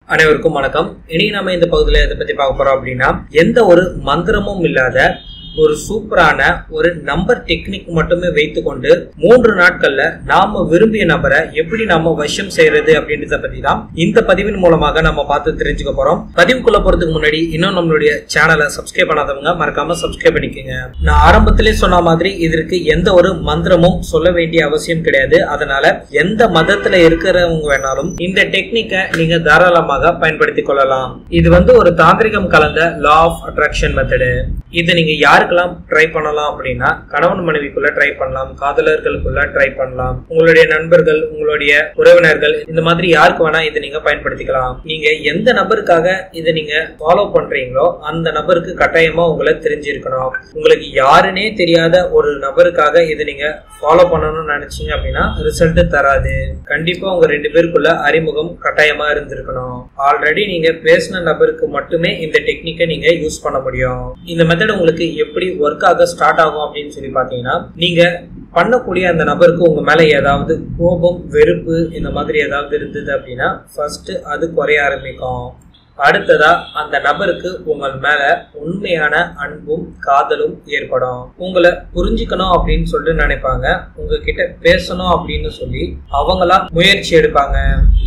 அனைவருக்கும் வணக்கம் இனி நாம இந்த பகுதியில் எதை பத்தி பார்க்க போறோம் அப்படின்னா எந்த ஒரு மந்திரமும் இல்லாத ஒரு சூப்பரான ஒரு நம்பர் டெக்னிக் மட்டுமே வைத்துக்கொண்டு மூன்று நாட்கள்ல நாம விரும்பிய நபரை எப்படி நாம வசியம் செய்யறது அப்படின்றத பத்தி தான் இந்த பதிவின் மூலமாக நம்ம பார்த்து தெரிஞ்சுக்க போறோம் பதிவுக்குள்ள போறதுக்கு முன்னாடி இன்னும் நம்மளுடைய சேனலை சப்ஸ்கிரைப் பண்ணாதவங்க மறக்காம சப்ஸ்கிரைப் பண்ணிக்கோங்க நான் ஆரம்பத்திலே சொன்ன மாதிரி இதற்கு எந்த ஒரு மந்திரமும் சொல்ல வேண்டிய அவசியம் கிடையாது அதனால எந்த மதத்துல இருக்கிறவங்க வேணாலும் இந்த டெக்னிக்கை நீங்க தாராளமாக பயன்படுத்திக் கொள்ளலாம் இது வந்து ஒரு தாந்திரிகம் கலந்த லா ஆஃப் அட்ராக்ஷன் மெத்தடு இதை நீங்க யாருக்கெல்லாம் ட்ரை பண்ணலாம் அப்படின்னா கணவன் மனைவிக்குள்ள ட்ரை பண்ணலாம் காதலர்களுக்குள்ள ட்ரை பண்ணலாம் உங்களுடைய நண்பர்கள் உங்களுடைய உறவினர்கள் இந்த மாதிரி யாருக்கு வேணா இதை நீங்க பயன்படுத்திக்கலாம் நீங்க எந்த நபருக்காக இதை நீங்க ஃபாலோ பண்றீங்களோ அந்த நபருக்கு கட்டாயமா உங்களை தெரிஞ்சிருக்கணும் உங்களுக்கு யாருன்னே தெரியாத ஒரு நபருக்காக இதை நீங்க ஃபாலோ பண்ணணும்னு நினைச்சீங்க அப்படின்னா ரிசல்ட் தராது கண்டிப்பா உங்க ரெண்டு பேருக்குள்ள அறிமுகம் கட்டாயமா இருந்திருக்கணும் ஆல்ரெடி நீங்க பேசின நபருக்கு மட்டுமே இந்த டெக்னிக்கை நீங்க யூஸ் பண்ண முடியும் இந்த மெத்தட் உங்களுக்கு எப்படி ஒர்க் ஆக ஸ்டார்ட் ஆகும் அப்படின்னு சொல்லி பாத்தீங்கன்னா நீங்க பண்ணக்கூடிய அந்த நபருக்கு உங்க மேல ஏதாவது கோபம் வெறுப்பு இந்த மாதிரி ஏதாவது இருந்தது அப்படின்னா ஃபர்ஸ்ட் அது குறைய ஆரம்பிக்கும் அடுத்ததா அந்த நபருக்கு உங்கள் மேல உண்மையான அன்பும் காதலும் ஏற்படும் உங்களை புரிஞ்சுக்கணும் அப்படின்னு சொல்லிட்டு நினைப்பாங்க உங்ககிட்ட பேசணும் அப்படின்னு சொல்லி அவங்களா முயற்சி எடுப்பாங்க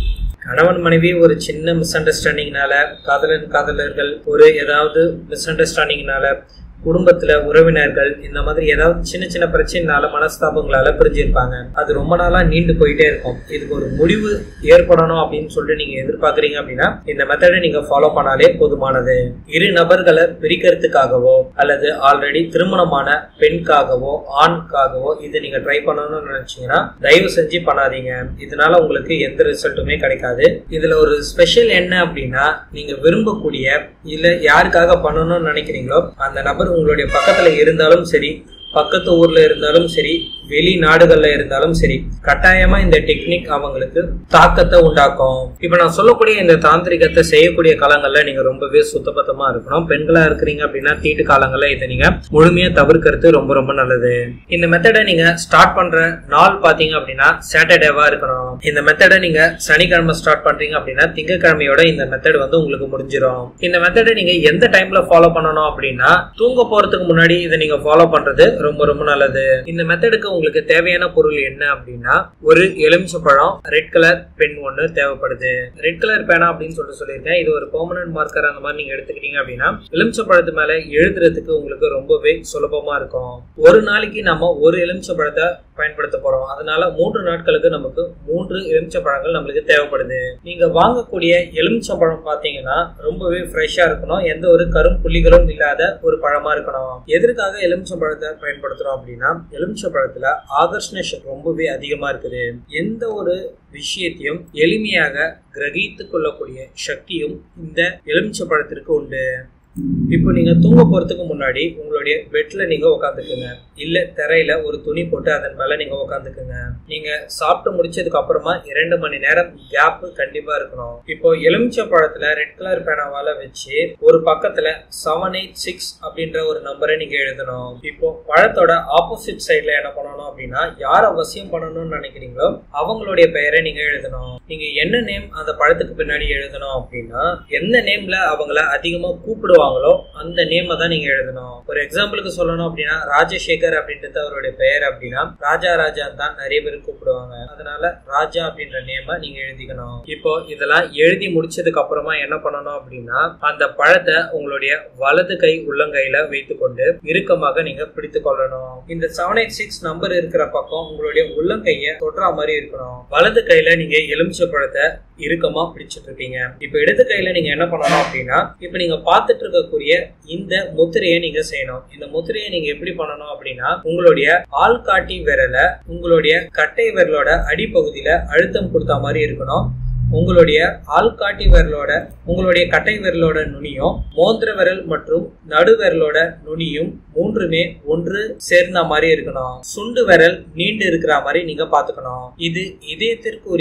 கணவன் மனைவி ஒரு சின்ன மிஸ் அண்டர்ஸ்டாண்டிங்னால காதலன் காதலர்கள் ஒரு ஏதாவது மிஸ் அண்டர்ஸ்டாண்டிங்னால குடும்பத்துல உறவினர்கள் இந்த மாதிரி ஏதாவது சின்ன சின்ன பிரச்சனைனால மனஸ்தாபங்களால பிரிஞ்சிருப்பாங்க அது ரொம்ப நாளா நீண்டு போயிட்டே இருக்கும் இதுக்கு ஒரு முடிவு ஏற்படணும் அப்படின்னு சொல்லிட்டு நீங்க எதிர்பார்க்கறீங்க அப்படின்னா இந்த மெத்தடை நீங்க ஃபாலோ பண்ணாலே போதுமானது இரு நபர்களை பிரிக்கிறதுக்காகவோ அல்லது ஆல்ரெடி திருமணமான பெண்காகவோ ஆண்காகவோ இதை நீங்க ட்ரை பண்ணணும்னு நினைச்சீங்கன்னா தயவு செஞ்சு பண்ணாதீங்க இதனால உங்களுக்கு எந்த ரிசல்ட்டுமே கிடைக்காது இதுல ஒரு ஸ்பெஷல் என்ன அப்படின்னா நீங்க விரும்பக்கூடிய இல்ல யாருக்காக பண்ணணும்னு நினைக்கிறீங்களோ அந்த நபர் உங்களுடைய பக்கத்துல இருந்தாலும் சரி பக்கத்து ஊர்ல இருந்தாலும் சரி வெளிநாடுகள்ல இருந்தாலும் சரி கட்டாயமா இந்த டெக்னிக் அவங்களுக்கு தாக்கத்தை உண்டாக்கும் இப்ப நான் சொல்லக்கூடிய இந்த தாந்திரிகத்தை செய்யக்கூடிய காலங்கள்ல நீங்க ரொம்பவே சுத்தபத்தமா இருக்கணும் பெண்களா இருக்கிறீங்க அப்படின்னா தீட்டு காலங்கள்ல இதை நீங்க முழுமையா தவிர்க்கிறது ரொம்ப ரொம்ப நல்லது இந்த மெத்தடை நீங்க ஸ்டார்ட் பண்ற நாள் பாத்தீங்க அப்படின்னா சாட்டர்டேவா இருக்கணும் இந்த மெத்தடை நீங்க சனிக்கிழமை ஸ்டார்ட் பண்றீங்க அப்படின்னா திங்கக்கிழமையோட இந்த மெத்தட் வந்து உங்களுக்கு முடிஞ்சிடும் இந்த மெத்தடை நீங்க எந்த டைம்ல ஃபாலோ பண்ணணும் அப்படின்னா தூங்க போறதுக்கு முன்னாடி இதை நீங்க ஃபாலோ பண்றது ரொம்ப ரொம்ப நல்லது இந்த மெத்தடுக்கு உங்களுக்கு தேவையான பொருள் என்ன அப்படின்னா ஒரு எலுமிச்சப்பழம் ரெட் கலர் பென் ஒன்று தேவைப்படுது ரெட் கலர் பேனா அப்படின்னு சொல்லிட்டு சொல்லியிருக்கேன் இது ஒரு பெர்மனன்ட் மார்க்கர் அந்த மாதிரி நீங்க எடுத்துக்கிட்டீங்க அப்படின்னா எலுமிச்சப்பழத்து மேல எழுதுறதுக்கு உங்களுக்கு ரொம்பவே சுலபமா இருக்கும் ஒரு நாளைக்கு நம்ம ஒரு எலுமிச்சப்பழத்தை பயன்படுத்த போறோம் அதனால மூன்று நாட்களுக்கு நமக்கு மூன்று எலுமிச்சப்பழங்கள் நம்மளுக்கு தேவைப்படுது நீங்க வாங்கக்கூடிய எலுமிச்சப்பழம் பாத்தீங்கன்னா ரொம்பவே ஃப்ரெஷ்ஷா இருக்கணும் எந்த ஒரு கரும் புள்ளிகளும் இல்லாத ஒரு பழமா இருக்கணும் எதற்காக எலுமிச்சம்பழத்தை பயன்படுத்துறோம் அப்படின்னா எலுமிச்சம்பழத்துல ஆகர்ஷண சக்தி ரொம்பவே அதிகமா இருக்குது எந்த ஒரு விஷயத்தையும் எளிமையாக கிரகித்து கொள்ளக்கூடிய சக்தியும் இந்த எலுமிச்சம்பழத்திற்கு உண்டு இப்போ நீங்க தூங்க போறதுக்கு முன்னாடி உங்களுடைய பெட்ல நீங்க உட்காந்துக்குங்க இல்ல தரையில ஒரு துணி போட்டு அதன் மேல நீங்க உட்காந்துக்குங்க நீங்க சாப்பிட்டு முடிச்சதுக்கு அப்புறமா இரண்டு மணி நேரம் கேப் கண்டிப்பா இருக்கணும் இப்போ எலுமிச்சை பழத்துல ரெட் கலர் பேனாவால வச்சு ஒரு பக்கத்துல செவன் எயிட் சிக்ஸ் அப்படின்ற ஒரு நம்பரை நீங்க எழுதணும் இப்போ பழத்தோட ஆப்போசிட் சைட்ல என்ன பண்ணணும் அப்படின்னா யார் அவசியம் பண்ணணும்னு நினைக்கிறீங்களோ அவங்களுடைய பெயரை நீங்க எழுதணும் நீங்க என்ன நேம் அந்த பழத்துக்கு பின்னாடி எழுதணும் அப்படின்னா எந்த நேம்ல அவங்கள அதிகமா கூப்பிடுவாங்க சொல்லுவாங்களோ அந்த நேமை தான் நீங்க எழுதணும் ஒரு எக்ஸாம்பிளுக்கு சொல்லணும் அப்படின்னா ராஜசேகர் அப்படின்றது அவருடைய பெயர் அப்படின்னா ராஜா ராஜா தான் நிறைய பேர் கூப்பிடுவாங்க அதனால ராஜா அப்படின்ற நேமை நீங்க எழுதிக்கணும் இப்போ இதெல்லாம் எழுதி முடிச்சதுக்கு அப்புறமா என்ன பண்ணணும் அப்படின்னா அந்த பழத்தை உங்களுடைய வலது கை உள்ளங்கையில வைத்துக்கொண்டு இறுக்கமாக நீங்க பிடித்து கொள்ளணும் இந்த செவன் எயிட் சிக்ஸ் நம்பர் இருக்கிற பக்கம் உங்களுடைய உள்ளங்கைய தொடுற மாதிரி இருக்கணும் வலது கையில நீங்க எலுமிச்சை பழத்தை இறுக்கமா பிடிச்சிட்டு இருப்பீங்க இப்ப இடது கையில நீங்க என்ன பண்ணணும் அப்படின்னா இப்ப நீங்க பார்த்துட்டு இருக்கக்கூடிய இந்த முத்திரையை நீங்க செய்யணும் இந்த முத்திரையை நீங்க எப்படி பண்ணணும் அப்படின்னா உங்களுடைய ஆள்காட்டி விரலை உங்களுடைய கட்டை விரலோட அடிப்பகுதியில அழுத்தம் கொடுத்த மாதிரி இருக்கணும் உங்களுடைய ஆள்காட்டி விரலோட உங்களுடைய கட்டை விரலோட நுனியும் மோந்திர விரல் மற்றும் நடு விரலோட நுனியும் மூன்றுமே ஒன்று சேர்ந்த மாதிரி இருக்கணும் சுண்டு விரல் நீண்டு இருக்கிற மாதிரி நீங்க பாத்துக்கணும் இது இதயத்திற்குரிய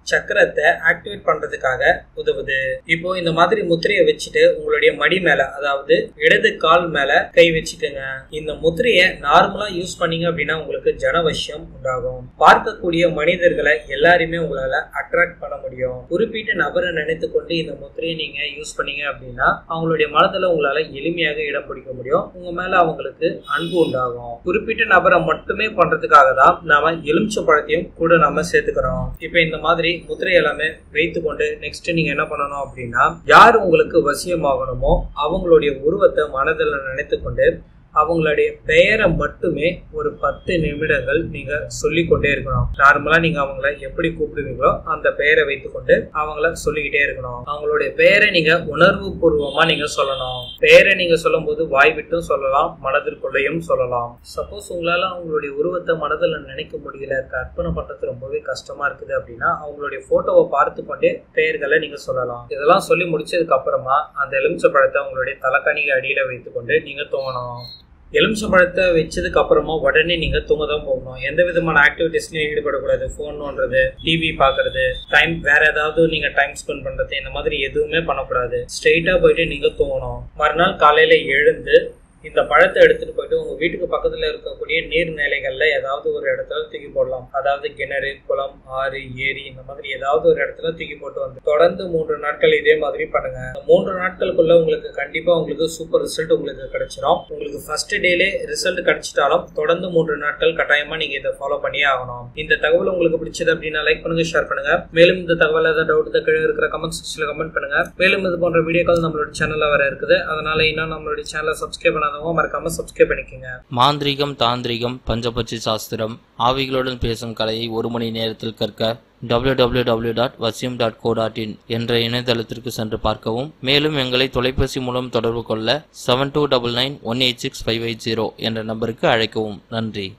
சக்கரத்தை ஆக்டிவேட் பண்றதுக்காக உதவுது இப்போ இந்த மாதிரி முத்திரையை வச்சுட்டு உங்களுடைய மடி மேல அதாவது இடது கால் மேல கை வச்சுக்கோங்க இந்த முத்திரையை நார்மலா யூஸ் பண்ணீங்க அப்படின்னா உங்களுக்கு ஜனவசியம் உண்டாகும் பார்க்கக்கூடிய மனிதர்களை எல்லாருமே உங்களால அட்ராக்ட் பண்ண முடியும் குறிப்பிட்ட நபரை நினைத்து கொண்டு இந்த முத்திரையை நீங்க யூஸ் பண்ணீங்க அப்படின்னா அவங்களுடைய மனதுல உங்களால எளிமையாக இடம் பிடிக்க முடியும் உங்க மேல அவங்களுக்கு அன்பு உண்டாகும் குறிப்பிட்ட நபரை மட்டுமே பண்றதுக்காக தான் நாம எலுமிச்ச பழத்தையும் கூட நாம சேர்த்துக்கிறோம் இப்ப இந்த மாதிரி முத்திரை எல்லாமே வைத்து கொண்டு நெக்ஸ்ட் நீங்க என்ன பண்ணணும் அப்படின்னா யார் உங்களுக்கு வசியமாகணுமோ அவங்களுடைய உருவத்தை மனதில் நினைத்து கொண்டு அவங்களுடைய பெயரை மட்டுமே ஒரு பத்து நிமிடங்கள் நீங்க சொல்லிக்கொண்டே இருக்கணும் நார்மலா நீங்க அவங்கள எப்படி கூப்பிடுவீங்களோ அந்த பெயரை வைத்துக்கொண்டு அவங்கள சொல்லிக்கிட்டே இருக்கணும் அவங்களுடைய பெயரை நீங்க உணர்வு பூர்வமா நீங்க சொல்லணும் பெயரை நீங்க சொல்லும் போது வாய் விட்டும் சொல்லலாம் மனதிற்குள்ளேயும் சொல்லலாம் சப்போஸ் உங்களால அவங்களுடைய உருவத்தை மனதில் நினைக்க முடியல கற்பனை பண்றது ரொம்பவே கஷ்டமா இருக்குது அப்படின்னா அவங்களுடைய போட்டோவை பார்த்து கொண்டே பெயர்களை நீங்க சொல்லலாம் இதெல்லாம் சொல்லி முடிச்சதுக்கு அப்புறமா அந்த எலுமிச்சை பழத்தை உங்களுடைய தலைக்கணிக்கு அடியில வைத்துக்கொண்டு நீங்க தூங்கணும் எலுமிச்சம்பழத்தை வச்சதுக்கு அப்புறமா உடனே நீங்க தூங்க தான் போகணும் எந்த விதமான ஆக்டிவிட்டிஸ்லயும் ஈடுபடக்கூடாது ஃபோன் நோண்டுறது டிவி பாக்குறது டைம் வேற ஏதாவது நீங்க டைம் ஸ்பெண்ட் பண்றது இந்த மாதிரி எதுவுமே பண்ணக்கூடாது ஸ்ட்ரெயிட்டா போயிட்டு நீங்க தூங்கணும் மறுநாள் காலையில எழுந்து இந்த பழத்தை எடுத்துட்டு போயிட்டு உங்க வீட்டுக்கு பக்கத்துல இருக்கக்கூடிய நீர்நிலைகள்ல ஏதாவது ஒரு இடத்துல தூக்கி போடலாம் அதாவது கிணறு குளம் ஆறு ஏரி இந்த மாதிரி ஏதாவது ஒரு இடத்துல தூக்கி போட்டு வந்து தொடர்ந்து மூன்று நாட்கள் இதே மாதிரி பண்ணுங்க இந்த மூன்று நாட்களுக்குள்ள உங்களுக்கு கண்டிப்பா உங்களுக்கு சூப்பர் ரிசல்ட் உங்களுக்கு கிடைச்சிரும் உங்களுக்கு ஃபர்ஸ்ட் டேலே ரிசல்ட் கிடைச்சிட்டாலும் தொடர்ந்து மூன்று நாட்கள் கட்டாயமா நீங்க இதை ஃபாலோ பண்ணியே ஆகணும் இந்த தகவல் உங்களுக்கு பிடிச்சது அப்படின்னா லைக் பண்ணுங்க ஷேர் பண்ணுங்க மேலும் இந்த தகவல் ஏதாவது டவுட் கீழே இருக்கிற கமெண்ட் செக்ஷன்ல கமெண்ட் பண்ணுங்க மேலும் இது போன்ற வீடியோக்கள் நம்மளோட சேனல்ல வர இருக்குது அதனால இன்னும் நம்மளுடைய சேனலை சப்ஸ்கிரைப் பண்ணாதவங்க மறக்காம சப்ஸ்கிரைப் பண்ணிக்கோங்க மாந்திரீகம் தாந்திரிகம் பஞ்சபட்சி சாஸ்திரம் ஆவிகளுடன் பேசும் கலையை ஒரு மணி நேரத்தில் கற்க www.vasim.co.in டாட் வசியம் டாட் கோ டாட் இன் என்ற இணையதளத்திற்கு சென்று பார்க்கவும் மேலும் எங்களை தொலைபேசி மூலம் தொடர்பு கொள்ள seven two double nine one eight six five eight zero என்ற நம்பருக்கு அழைக்கவும் நன்றி